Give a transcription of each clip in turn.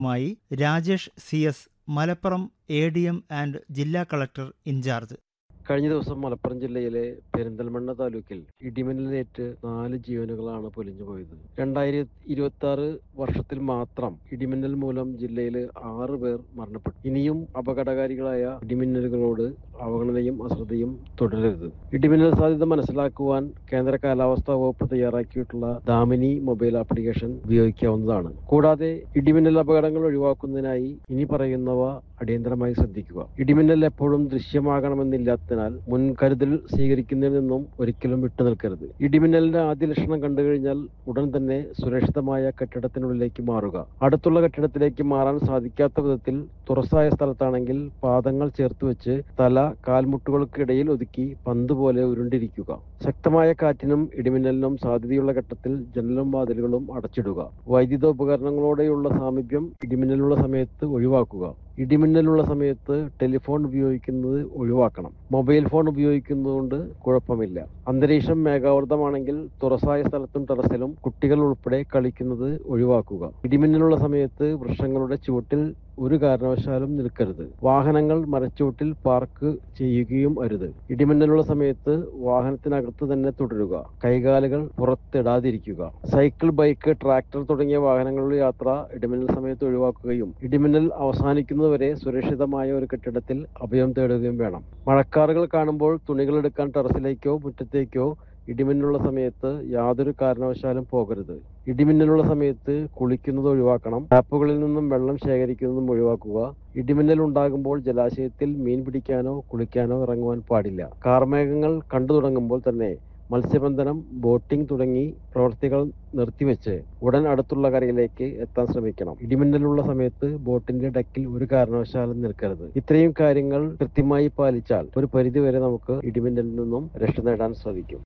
മായി Rajesh C S Malappuram A D M and ജില്ലാ collector incharge കഴിഞ്ഞ ദിവസം മലപ്പുറം ജില്ലയിലെ പെരിന്തൽമണ്ണ താലൂക്കിൽ ഇടിമിന്നലേറ്റ് നാല് ജീവനുകളാണ് പൊലിഞ്ഞു പോയത് രണ്ടായിരത്തി ഇരുപത്തി ആറ് വർഷത്തിൽ മാത്രം ഇടിമിന്നൽ മൂലം ജില്ലയിൽ ആറ് പേർ മരണപ്പെട്ടു ഇനിയും അപകടകാരികളായ ഇടിമിന്നലുകളോട് അവഗണനയും അശ്രദ്ധയും തുടരരുത് ഇടിമിന്നൽ സാധ്യത മനസ്സിലാക്കുവാൻ കേന്ദ്ര കാലാവസ്ഥാ വകുപ്പ് തയ്യാറാക്കിയിട്ടുള്ള ദാമിനി മൊബൈൽ ആപ്ലിക്കേഷൻ ഉപയോഗിക്കാവുന്നതാണ് കൂടാതെ ഇടിമിന്നൽ അപകടങ്ങൾ ഒഴിവാക്കുന്നതിനായി ഇനി പറയുന്നവ അടിയന്തരമായി ശ്രദ്ധിക്കുക ഇടിമിന്നൽ എപ്പോഴും ദൃശ്യമാകണമെന്നില്ലാത്തതിനാൽ മുൻകരുതൽ സ്വീകരിക്കുന്നതിൽ നിന്നും ഒരിക്കലും വിട്ടുനിൽക്കരുത് ഇടിമിന്നലിന്റെ ആദ്യ ലക്ഷണം കണ്ടു കഴിഞ്ഞാൽ ഉടൻ തന്നെ സുരക്ഷിതമായ കെട്ടിടത്തിനുള്ളിലേക്ക് മാറുക അടുത്തുള്ള കെട്ടിടത്തിലേക്ക് മാറാൻ സാധിക്കാത്ത വിധത്തിൽ തുറസായ സ്ഥലത്താണെങ്കിൽ പാദങ്ങൾ ചേർത്ത് വെച്ച് തല കാൽമുട്ടുകൾക്കിടയിൽ ഒതുക്കി പന്ത് പോലെ ഉരുണ്ടിരിക്കുക ശക്തമായ കാറ്റിനും ഇടിമിന്നലിനും സാധ്യതയുള്ള ഘട്ടത്തിൽ ജനലും വാതിലുകളും അടച്ചിടുക വൈദ്യുത ഉപകരണങ്ങളോടെയുള്ള സാമീപ്യം ഇടിമിന്നലുള്ള സമയത്ത് ഒഴിവാക്കുക ഇടിമിന്നലുള്ള സമയത്ത് ടെലിഫോൺ ഉപയോഗിക്കുന്നത് ഒഴിവാക്കണം മൊബൈൽ ഫോൺ ഉപയോഗിക്കുന്നതുകൊണ്ട് കുഴപ്പമില്ല അന്തരീക്ഷം മേഘാവൃതമാണെങ്കിൽ തുറസായ സ്ഥലത്തും ടെറസിലും കുട്ടികൾ ഉൾപ്പെടെ കളിക്കുന്നത് ഒഴിവാക്കുക ഇടിമിന്നലുള്ള സമയത്ത് വൃക്ഷങ്ങളുടെ ചുവട്ടിൽ ഒരു കാരണവശാലും നിൽക്കരുത് വാഹനങ്ങൾ മരച്ചുവട്ടിൽ പാർക്ക് ചെയ്യുകയും അരുത് ഇടിമിന്നലുള്ള സമയത്ത് വാഹനത്തിനകത്ത് തന്നെ തുടരുക കൈകാലുകൾ പുറത്തിടാതിരിക്കുക സൈക്കിൾ ബൈക്ക് ട്രാക്ടർ തുടങ്ങിയ വാഹനങ്ങളുടെ യാത്ര ഇടിമിന്നൽ സമയത്ത് ഒഴിവാക്കുകയും ഇടിമിന്നൽ അവസാനിക്കുന്നതുവരെ സുരക്ഷിതമായ ഒരു കെട്ടിടത്തിൽ അഭയം തേടുകയും വേണം മഴക്കാറുകൾ കാണുമ്പോൾ തുണികൾ എടുക്കാൻ ടെറസിലേക്കോ മുറ്റത്തേക്കോ ഇടിമിന്നലുള്ള സമയത്ത് യാതൊരു കാരണവശാലും പോകരുത് ഇടിമിന്നലുള്ള സമയത്ത് കുളിക്കുന്നത് ഒഴിവാക്കണം ടാപ്പുകളിൽ നിന്നും വെള്ളം ശേഖരിക്കുന്നതും ഒഴിവാക്കുക ഇടിമിന്നൽ ഉണ്ടാകുമ്പോൾ ജലാശയത്തിൽ മീൻ പിടിക്കാനോ കുളിക്കാനോ ഇറങ്ങുവാൻ പാടില്ല കാർമേഘങ്ങൾ കണ്ടു തുടങ്ങുമ്പോൾ തന്നെ മത്സ്യബന്ധനം ബോട്ടിംഗ് തുടങ്ങി പ്രവൃത്തികൾ നിർത്തിവെച്ച് ഉടൻ അടുത്തുള്ള കരയിലേക്ക് എത്താൻ ശ്രമിക്കണം ഇടിമിന്നലുള്ള സമയത്ത് ബോട്ടിന്റെ ഡെക്കിൽ ഒരു കാരണവശാലും നിൽക്കരുത് ഇത്രയും കാര്യങ്ങൾ കൃത്യമായി പാലിച്ചാൽ ഒരു പരിധിവരെ നമുക്ക് ഇടിമിന്നലിൽ നിന്നും രക്ഷ നേടാൻ സാധിക്കും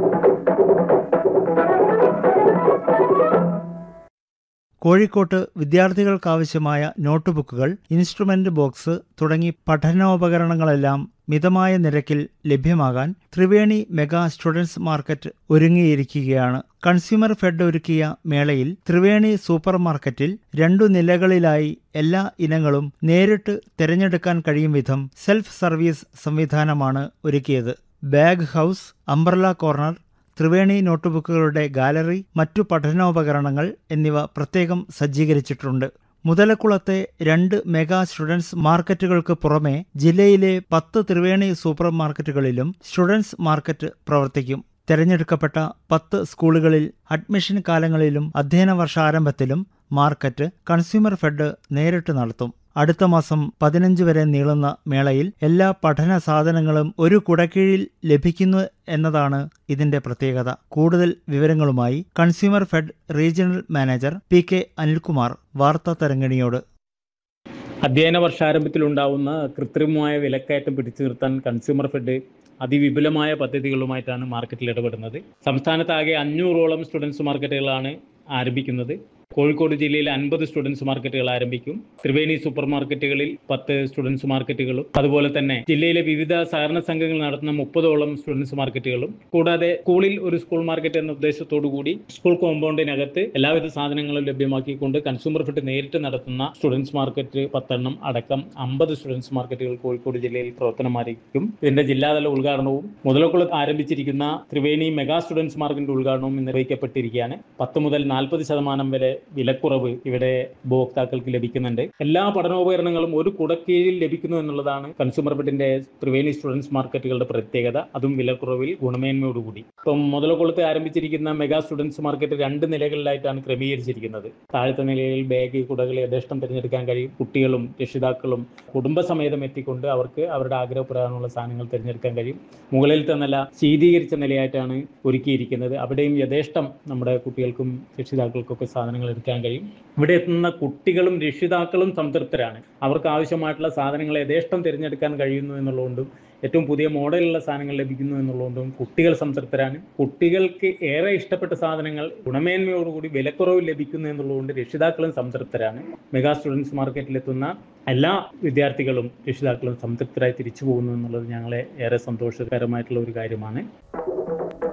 കോഴിക്കോട്ട് വിദ്യാർത്ഥികൾക്കാവശ്യമായ നോട്ട് ബുക്കുകൾ ഇൻസ്ട്രുമെന്റ് ബോക്സ് തുടങ്ങി പഠനോപകരണങ്ങളെല്ലാം മിതമായ നിരക്കിൽ ലഭ്യമാകാൻ ത്രിവേണി മെഗാ സ്റ്റുഡൻസ് മാർക്കറ്റ് ഒരുങ്ങിയിരിക്കുകയാണ് കൺസ്യൂമർ ഫെഡ് ഒരുക്കിയ മേളയിൽ ത്രിവേണി സൂപ്പർ മാർക്കറ്റിൽ രണ്ടു നിലകളിലായി എല്ലാ ഇനങ്ങളും നേരിട്ട് തിരഞ്ഞെടുക്കാൻ കഴിയും വിധം സെൽഫ് സർവീസ് സംവിധാനമാണ് ഒരുക്കിയത് bag house umbrella corner Triveni നോട്ട്ബുക്കുകളുടെ ഗാലറി മറ്റു പഠനോപകരണങ്ങൾ എന്നിവ പ്രത്യേകം സജ്ജീകരിച്ചിട്ടുണ്ട് മുതലക്കുളത്തെ രണ്ട് മെഗാ സ്റ്റുഡൻസ് മാർക്കറ്റുകൾക്ക് പുറമെ ജില്ലയിലെ പത്ത് ത്രിവേണി സൂപ്പർ മാർക്കറ്റുകളിലും സ്റ്റുഡൻസ് മാർക്കറ്റ് പ്രവർത്തിക്കും തെരഞ്ഞെടുക്കപ്പെട്ട പത്ത് സ്കൂളുകളിൽ അഡ്മിഷൻ കാലങ്ങളിലും അധ്യയന വർഷാരംഭത്തിലും മാർക്കറ്റ് കൺസ്യൂമർ ഫെഡ് നേരിട്ട് നടത്തും അടുത്ത മാസം പതിനഞ്ച് വരെ നീളുന്ന മേളയിൽ എല്ലാ പഠന സാധനങ്ങളും ഒരു കുടക്കീഴിൽ ലഭിക്കുന്നു എന്നതാണ് ഇതിന്റെ പ്രത്യേകത കൂടുതൽ വിവരങ്ങളുമായി consumer fed regional manager P K Anilkumar വാർത്താ തരംഗിണിയോട് അധ്യയന വർഷാരംഭത്തിലുണ്ടാവുന്ന കൃത്രിമമായ വിലക്കയറ്റം പിടിച്ചു നിർത്താൻ കൺസ്യൂമർ ഫെഡ് അതിവിപുലമായ പദ്ധതികളുമായിട്ടാണ് മാർക്കറ്റിൽ ഇടപെടുന്നത് സംസ്ഥാനത്താകെ അഞ്ഞൂറോളം സ്റ്റുഡൻസ് മാർക്കറ്റുകളാണ് ആരംഭിക്കുന്നത് കോഴിക്കോട് ജില്ലയിൽ അൻപത് സ്റ്റുഡൻസ് മാർക്കറ്റുകൾ ആരംഭിക്കും ത്രിവേണി സൂപ്പർ മാർക്കറ്റുകളിൽ പത്ത് സ്റ്റുഡൻസ് മാർക്കറ്റുകളും അതുപോലെ തന്നെ ജില്ലയിലെ വിവിധ സഹകരണ സംഘങ്ങൾ നടത്തുന്ന മുപ്പതോളം സ്റ്റുഡൻസ് മാർക്കറ്റുകളും കൂടാതെ സ്കൂളിൽ ഒരു സ്കൂൾ മാർക്കറ്റ് എന്ന ഉദ്ദേശത്തോടു കൂടി സ്കൂൾ കോമ്പൗണ്ടിനകത്ത് എല്ലാവിധ സാധനങ്ങളും ലഭ്യമാക്കിക്കൊണ്ട് കൺസ്യൂമർ ഫെഡ് നേരിട്ട് നടത്തുന്ന സ്റ്റുഡൻസ് മാർക്കറ്റ് പത്തെണ്ണം അടക്കം അമ്പത് സ്റ്റുഡൻസ് മാർക്കറ്റുകൾ കോഴിക്കോട് ജില്ലയിൽ പ്രവർത്തനം ആരംഭിക്കും ഇതിന്റെ ജില്ലാതല ഉദ്ഘാടനവും മുതലക്കുളത്ത് ആരംഭിച്ചിരിക്കുന്ന ത്രിവേണി മെഗാ സ്റ്റുഡൻസ് മാർക്കറ്റിന്റെ ഉദ്ഘാടനവും നിർവഹിക്കപ്പെട്ടിരിക്കുകയാണ് പത്ത് മുതൽ നാൽപ്പത് ശതമാനം വരെ വിലക്കുറവ് ഇവിടെ ഉപഭോക്താക്കൾക്ക് ലഭിക്കുന്നുണ്ട് എല്ലാ പഠനോപകരണങ്ങളും ഒരു കുടക്കീഴിൽ ലഭിക്കുന്നു എന്നുള്ളതാണ് കൺസ്യൂമർ ഫെഡിന്റെ ത്രിവേണി സ്റ്റുഡൻസ് മാർക്കറ്റുകളുടെ പ്രത്യേകത അതും വിലക്കുറവിൽ ഗുണമേന്മയോടുകൂടി ഇപ്പം മുതലക്കുളത്ത് ആരംഭിച്ചിരിക്കുന്ന മെഗാ സ്റ്റുഡൻസ് മാർക്കറ്റ് രണ്ട് നിലകളിലായിട്ടാണ് ക്രമീകരിച്ചിരിക്കുന്നത് താഴത്തെ നിലയിൽ ബാഗ് കുടകൾ യഥേഷ്ടം തിരഞ്ഞെടുക്കാൻ കഴിയും കുട്ടികളും രക്ഷിതാക്കളും കുടുംബസമേതം എത്തിക്കൊണ്ട് അവർക്ക് അവരുടെ ആഗ്രഹപ്രകാരമുള്ള സാധനങ്ങൾ തിരഞ്ഞെടുക്കാൻ കഴിയും മുകളിലത്തെ നില ശീതീകരിച്ച നിലയായിട്ടാണ് ഒരുക്കിയിരിക്കുന്നത് അവിടെയും യഥേഷ്ടം നമ്മുടെ കുട്ടികൾക്കും രക്ഷിതാക്കൾക്കൊക്കെ സാധനങ്ങൾ എടുക്കാൻ കഴിയും ഇവിടെ എത്തുന്ന കുട്ടികളും രക്ഷിതാക്കളും സംതൃപ്തരാണ് അവർക്ക് ആവശ്യമായിട്ടുള്ള സാധനങ്ങൾ യഥേഷ്ടം തിരഞ്ഞെടുക്കാൻ കഴിയുന്നു എന്നുള്ളതുകൊണ്ടും ഏറ്റവും പുതിയ മോഡലുള്ള സാധനങ്ങൾ ലഭിക്കുന്നു എന്നുള്ളതുകൊണ്ടും കുട്ടികൾ സംതൃപ്തരാണ് കുട്ടികൾക്ക് ഏറെ ഇഷ്ടപ്പെട്ട സാധനങ്ങൾ ഗുണമേന്മയോടുകൂടി വിലക്കുറവ് ലഭിക്കുന്നു എന്നുള്ളതുകൊണ്ട് രക്ഷിതാക്കളും സംതൃപ്തരാണ് മെഗാ സ്റ്റുഡൻസ് മാർക്കറ്റിലെത്തുന്ന എല്ലാ വിദ്യാർത്ഥികളും രക്ഷിതാക്കളും സംതൃപ്തരായി തിരിച്ചു പോകുന്നു എന്നുള്ളത് ഞങ്ങളെ ഏറെ സന്തോഷകരമായിട്ടുള്ള ഒരു കാര്യമാണ്